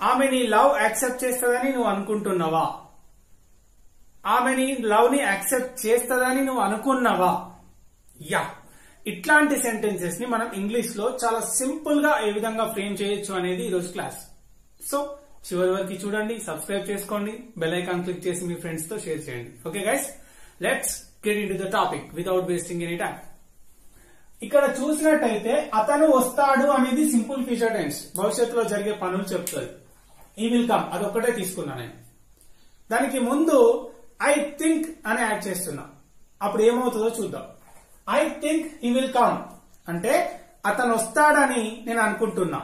ఆమె నీ love accept చేస్తుందని నువ్వు అనుకుంటున్నావా ఆమె నీ లవ్ ని యాక్సెప్ట్ చేస్తుందని నువ్వు అనుకున్నావా యా ఇట్లాంటి సెంటెన్సెస్ ని మనం ఇంగ్లీష్ లో చాలా సింపుల్ గా ఏ విధంగా ఫ్రేమ్ చేయొచ్చు అనేది ఈరోజు క్లాస్ సో చివరి వరకు చూడండి సబ్స్క్రైబ్ చేసుకోండి బెల్ ఐకాన్ క్లిక్ చేసి మీ ఫ్రెండ్స్ తో షేర్ చేయండి okay guys let's get into the topic without wasting any time ఇక్కడ చూసినట్టయితే అతను వస్తాడు అనేది సింపుల్ ఫ్యూచర్ టెన్స్ భవిష్యత్తులో జరిగే పనులు చెప్తుంది ఈ విల్ కమ్ అదొక్కటే తీసుకున్నా నేను దానికి ముందు ఐ థింక్ అని యాడ్ చేస్తున్నా అప్పుడు ఏమవుతుందో చూద్దాం I think he will come అంటే అతను వస్తాడని నేను అనుకుంటున్నా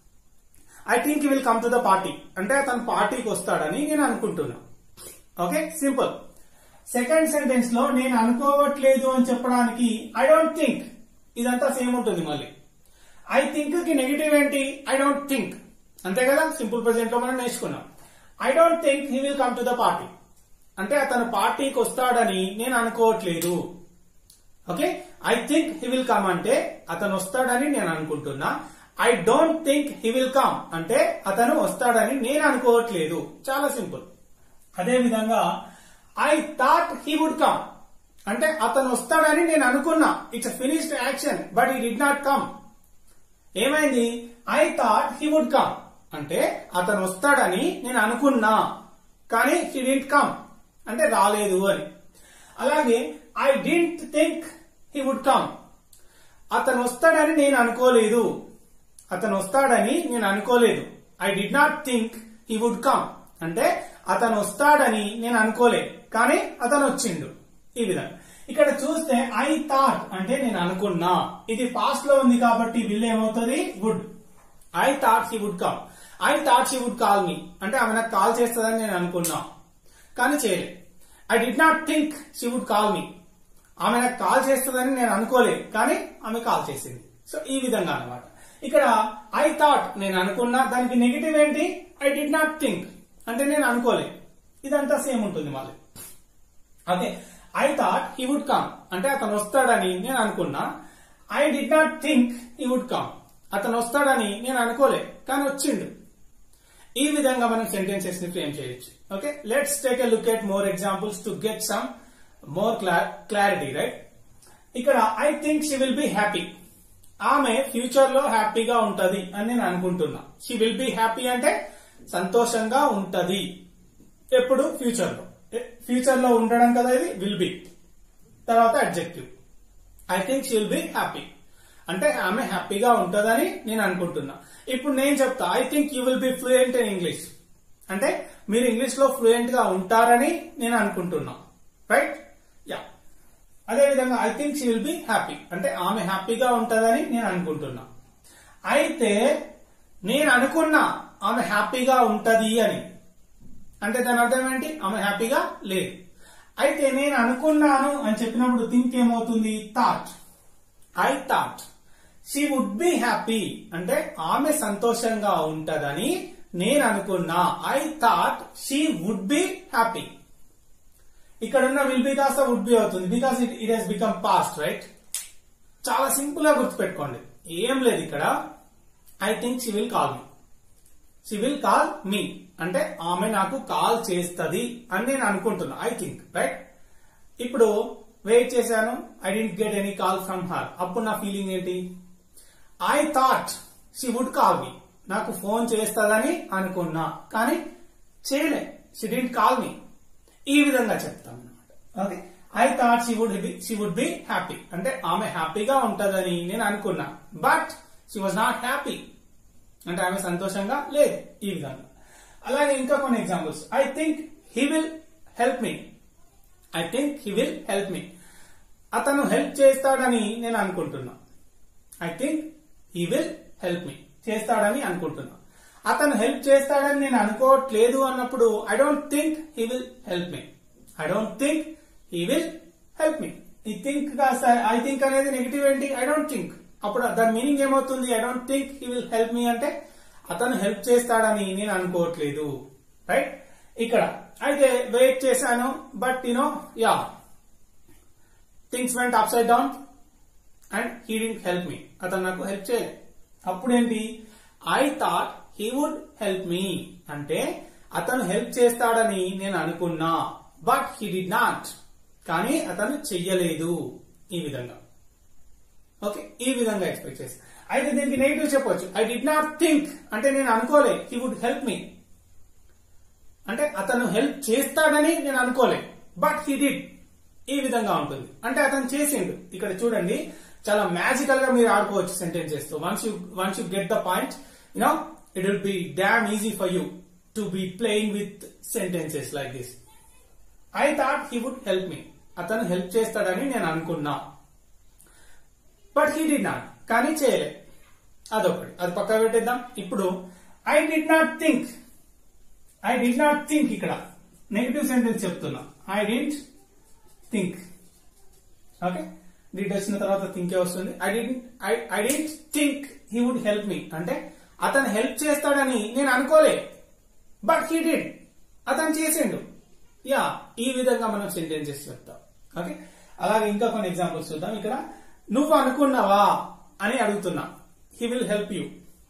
I think he will come to the party అంటే అతను పార్టీకి వస్తాడని నేను అనుకుంటున్నా ఓకే సింపుల్ సెకండ్ సెంటెన్స్ లో నేను అనుకోవట్లేదు అని చెప్పడానికి ఐ డోంట్ థింక్ ఇదంతా సేమ్ ఉంటుంది మళ్ళీ ఐ థింక్ కి నెగిటివ్ ఏంటి ఐ డోంట్ థింక్ అంతే కదా సింపుల్ ప్రెసెంట్ లో మనం నేర్చుకున్నాం I don't think he will come to the party అంటే అతను పార్టీకి వస్తాడని నేను అనుకోవట్లేదు okay I think he will come అంటే అతను వస్తాడని నేను అనుకుంటున్నా I don't think he will come అంటే అతను వస్తాడని నేను అనుకోవట్లేదు చాలా సింపుల్ అదే విధంగా I thought he would come అంటే అతను వస్తాడని నేను అనుకున్నా it's finished action but he did not come ఏమైంది I thought he would come అంటే అతను వస్తాడని నేను అనుకున్నా కానీ హీ డింట్ కమ్ అంటే రాలేదు అని అలాగే I didn't think he would come అతను వస్తాడని నేను అనుకోలేదు అతను వస్తాడని నేను అనుకోలేదు I did not think he would come అంటే అతను వస్తాడని నేను అనుకోలేదు కానీ అతను వచ్చిండు ఈ విధంగా ఇక్కడ చూస్తే ఐ థాట్ అంటే నేను అనుకున్నా ఇది పాస్ట్ లో ఉంది కాబట్టి విల్ ఏమవుతుంది would I thought he would come I thought he would call me అంటే ఆమె నాకు కాల్ చేస్తుందని నేను అనుకున్నా కానీ చేయలేదు I did not think she would call me ఆమె నాకు కాల్ చేస్తుందని నేను అనుకోలేదు కానీ ఆమె కాల్ చేసింది సో ఈ విధంగా అనమాట ఇక్కడ ఐ థాట్ నేను అనుకున్నా దానికి నెగిటివ్ ఏంటి ఐ డిడ్ నాట్ థింక్ అంటే నేను అనుకోలేదు ఇదంతా సేమ్ ఉంటుంది మళ్ళీ okay I thought he would come అంటే అతను వస్తాడని నేను అనుకున్నా I did not think he would come అతను వస్తాడని నేను అనుకోలే కానీ వచ్చిండు ఈ విధంగా మనం సెంటెన్సెస్ ని ఫ్రేమ్ చేయొచ్చు okay let's take a look at more examples to get some more clarity right ఇక్కడ I think she will be happy ఆమె ఫ్యూచర్ లో హ్యాపీగా ఉంటది అని నేను అనుకుంటున్నా షీ విల్ బి హ్యాపీ అంటే సంతోషంగా ఉంటది ఎప్పుడు ఫ్యూచర్ లో ఫ్యూచర్ లో ఉండడం కదా ఇది విల్ బి తర్వాత adjective I think she will be happy అంటే ఆమె హ్యాపీగా ఉంటుందని నేను అనుకుంటున్నా ఇప్పుడు నేను చెప్తా I think you will be fluent in English అంటే మీరు ఇంగ్లీష్ లో ఫ్లూయెంట్ గా ఉంటారని నేను అనుకుంటున్నా రైట్ యా అదే విధంగా I think she will be happy అంటే ఆమె హ్యాపీగా ఉంటుందని నేను అనుకుంటున్నా అయితే నేను అనుకున్నా ఆమె హ్యాపీగా ఉంటది అని అంటే దాని అర్థం ఏంటి ఆమె హ్యాపీగా లేదు అయితే నేను అనుకున్నాను అని చెప్పినప్పుడు థింక్ ఏమవుతుంది thought I thought she would be happy అంటే ఆమె సంతోషంగా ఉంటదని నేను అనుకున్నా I thought she would be happy ఇక్కడ ఉన్న విల్ బి కాస్త వుడ్ బి అవుతుంది because it it has become past right చాలా సింపుల్ గా గుర్తుపెట్టుకోండి ఏం లేదు ఇక్కడ I think she will call me she will call me అంటే ఆమె నాకు కాల్ చేస్తుంది అని నేను అనుకుంటున్నా ఐ థింక్ రైట్ ఇప్పుడు వెయిట్ చేశాను I dent get any call from her అప్పుడు నా ఫీలింగ్ ఏంటి I thought she would call me నాకు ఫోన్ చేస్తుందని అనుకున్నా కానీ చేయలే షీ డింట్ కాల్ మీ ఈ విధంగా చెప్తాను అనమాట okay I thought she would be she would be happy అంటే ఆమె హ్యాపీగా ఉంటదని నేను అనుకున్నా but she was not happy అంటే ఆమె సంతోషంగా లేదు ఈ విధంగా అలాగే ఇంకా కొన్ని examples I think he will help me I think he will help me అతను హెల్ప్ చేస్తాడని నేను అనుకుంటున్నా I think he will help me చేస్తాడని అనుకుంటున్నా అతను హెల్ప్ చేస్తాడని నేను అనుకోవట్లేదు అన్నప్పుడు I don't think he will help me I don't think he will help me ఈ థింక్ ఐ థింక్ అనేది నెగిటివ్ ఏంటి ఐ డోంట్ థింక్ అప్పుడు దాని మీనింగ్ ఏమవుతుంది I don't think he will help me అంటే అతను హెల్ప్ చేస్తాడని నేను అనుకోవట్లేదు రైట్ ఇక్కడ అయితే వెయిట్ చేశాను but you know yeah things went upside down and he didn't help me అతను నాకు హెల్ప్ చేయలేదు అప్పుడేంటి I thought he would help me అంటే అతను హెల్ప్ చేస్తాడని నేను అనుకున్నా బట్ హీ డి నాట్ కానీ అతను చెయ్యలేదు ఈ విధంగా ఓకే ఈ విధంగా ఎక్స్పెక్ట్ చేసి అయితే దీనికి నెగిటివ్ చెప్పొచ్చు ఐ డి నాట్ థింక్ అంటే నేను అనుకోలే హీ వుడ్ హెల్ప్ మీ అంటే అతను హెల్ప్ చేస్తాడని నేను అనుకోలే బట్ హీ డిడ్ ఈ విధంగా ఉంటుంది అంటే అతను చేసిండు ఇక్కడ చూడండి చాలా మ్యాజికల్ గా మీరు ఆడుకోవచ్చు సెంటెన్సెస్ తో once you once you get the point you know it will be damn easy for you to be playing with sentences like this I thought he would help me అతను హెల్ప్ చేస్తాడని నేను అనుకున్నా but he did not కానీ చేయలే అదొకటి అది పక్క పెట్టేద్దాం ఇప్పుడు I did not think I did not think ఇక్కడ నెగిటివ్ సెంటెన్స్ చెప్తున్నా I didn't think okay did వచ్చిన తర్వాత థింకే వస్తుంది I did I didn't think he would help me అంటే అతను హెల్ప్ చేస్తాడని నేను అనుకోలే బట్ హీ డిడ్ అతను చేసిండు యా ఈ విధంగా మనం సెంటెన్సెస్ చెప్తాం ఓకే అలాగే ఇంకా కొన్ని ఎగ్జాంపుల్స్ చూద్దాం ఇక్కడ నువ్వు అనుకున్నావా అని అడుగుతున్నా he will help you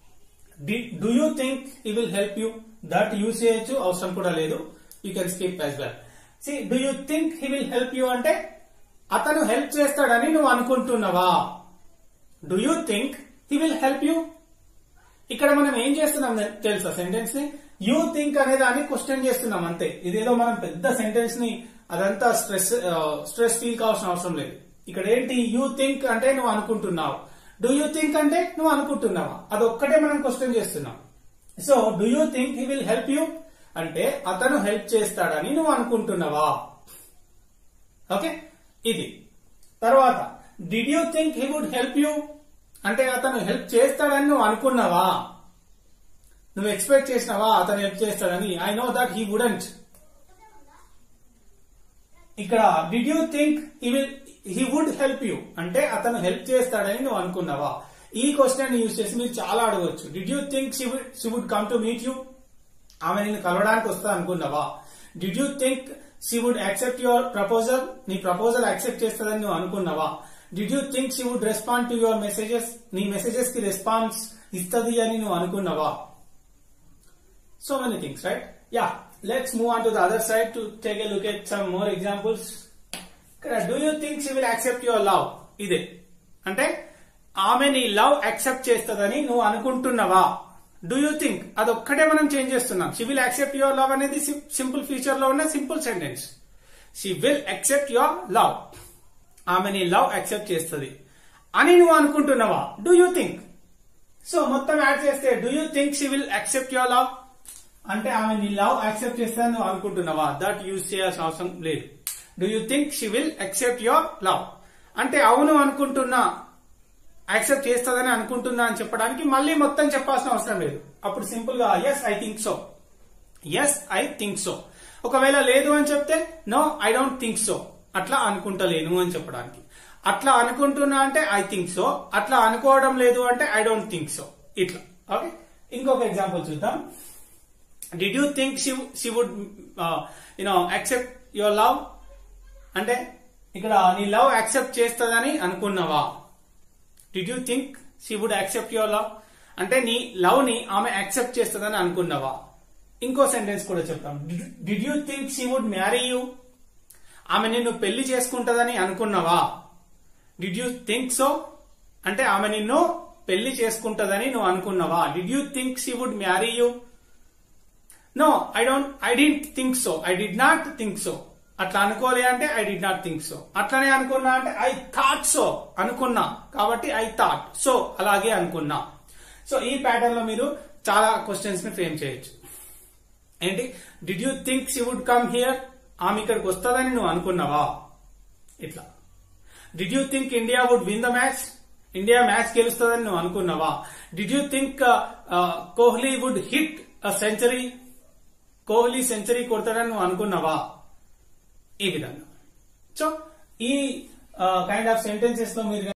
do you think he will help you that use చేయొచ్చు అవసరం కూడా లేదు you can skip as well see do you think he will help you అంటే అతను హెల్ప్ చేస్తాడని నువ్వు అనుకుంటున్నావా do you think he will help you ఇక్కడ మనం ఏం చేస్తున్నాం తెలుసా సెంటెన్స్ ని యూ థింక్ అనే దాన్ని క్వశ్చన్ చేస్తున్నాం అంతే ఇదేదో మనం పెద్ద సెంటెన్స్ ని అదంతా స్ట్రెస్ స్ట్రెస్ ఫీల్ కావాల్సిన అవసరం లేదు ఇక్కడ ఏంటి యూ థింక్ అంటే నువ్వు అనుకుంటున్నావు డూ యూ థింక్ అంటే నువ్వు అనుకుంటున్నావా అదొక్కటే మనం క్వశ్చన్ చేస్తున్నాం so do you think he will help you అంటే అతను హెల్ప్ చేస్తాడని నువ్వు అనుకుంటున్నావా ఓకే ఇది తర్వాత did you think he would help you అంటే అతను హెల్ప్ చేస్తాడని నువ్వు అనుకున్నావా నువ్వు ఎక్స్పెక్ట్ చేసినావా అతను హెల్ప్ చేస్తాడని I know that he wouldn't ఇక్కడ did you think he will he would help you అంటే అతను హెల్ప్ చేస్తాడని నువ్వు అనుకున్నావా ఈ క్వశ్చన్ యూజ్ చేసి మీరు చాలా అడగవచ్చు did you think she would come to meet you ఆమె నేను కలవడానికి వస్తా అనుకున్నావా did you think she would accept your proposal నీ ప్రపోజల్ యాక్సెప్ట్ చేస్తుందని నువ్వు అనుకున్నావా did you think she would respond to your messages నీ మెసేజెస్ కి రెస్పాన్స్ ఇస్తుంది అని నువ్వు అనుకున్నావా so many things right yeah let's move on to the other side to take a look at some more examples ఇక్కడ do you think she will accept your love ఇదే అంటే ఆమె నీ లవ్ యాక్సెప్ట్ చేస్తుందని నువ్వు అనుకుంటున్నావా డూ యూ థింక్ అదొక్కటే మనం చేంజ్ చేస్తున్నాం she will accept your love అనేది సింపుల్ ఫీచర్ లో ఉన్న simple sentence she will accept your love ఆమె నీ లవ్ యాక్సెప్ట్ చేస్తుంది అని నువ్వు అనుకుంటున్నావా డూ యూ థింక్ సో మొత్తం యాడ్ చేస్తే do you think she will accept your love అంటే ఆమె నీ లవ్ యాక్సెప్ట్ చేస్తా నువ్వు అనుకుంటున్నావా దట్ యూజ్ చేయాల్సిన అవసరం లేదు do you think she will accept your love అంటే అవును అనుకుంటున్నా యాక్సెప్ట్ చేస్తుందని అనుకుంటున్నా అని చెప్పడానికి మళ్ళీ మొత్తం చెప్పాల్సిన అవసరం లేదు అప్పుడు సింపుల్ గా yes I think so yes I think so ఒకవేళ లేదు అని చెప్తే no I don't think so అట్లా అనుకుంటలేను అని చెప్పడానికి అట్లా అనుకుంటున్నా అంటే ఐ థింక్ సో అట్లా అనుకోవడం లేదు అంటే ఐ డోంట్ థింక్ సో ఇట్లా ఓకే ఇంకొక ఎగ్జాంపుల్ చూద్దాం did you think she would you know accept your love అంటే ఇక్కడ నీ లవ్ యాక్సెప్ట్ చేస్తుందని అనుకున్నావా did you think she would accept your love అంటే నీ లవ్ ని ఆమె యాక్సెప్ట్ చేస్తుందని అనుకున్నావా ఇంకో సెంటెన్స్ కూడా చెప్తాం did you think she would marry you ఆమె నిన్ను పెళ్లి చేసుకుంటదని అనుకున్నావా డిడ్ యూ థింక్ సో అంటే ఆమె నిన్ను పెళ్లి చేసుకుంటదని నువ్వు అనుకున్నావా did you think she would marry you no I don't I didn't think so I did not think so అట్లా అనుకోలే అంటే I did not think so అట్లనే అనుకున్నా అంటే ఐ థాట్ సో అనుకున్నా కాబట్టి ఐ థాట్ సో అలాగే అనుకున్నా సో ఈ ప్యాటర్న్ లో మీరు చాలా క్వశ్చన్స్ ని ఫ్రేమ్ చేయొచ్చు ఏంటి did you think she would come here ఆమె ఇక్కడికి వస్తుందని నువ్వు అనుకున్నావా ఇట్లా did you think India would win the match India match గెలుస్తుందని నువ్వు అనుకున్నావా did you think Kohli would hit century Kohli century కొడతాడని నువ్వు అనుకున్నావా ఈ విధంగా సో ఈ కైండ్ ఆఫ్ సెంటెన్సెస్ లో మీరు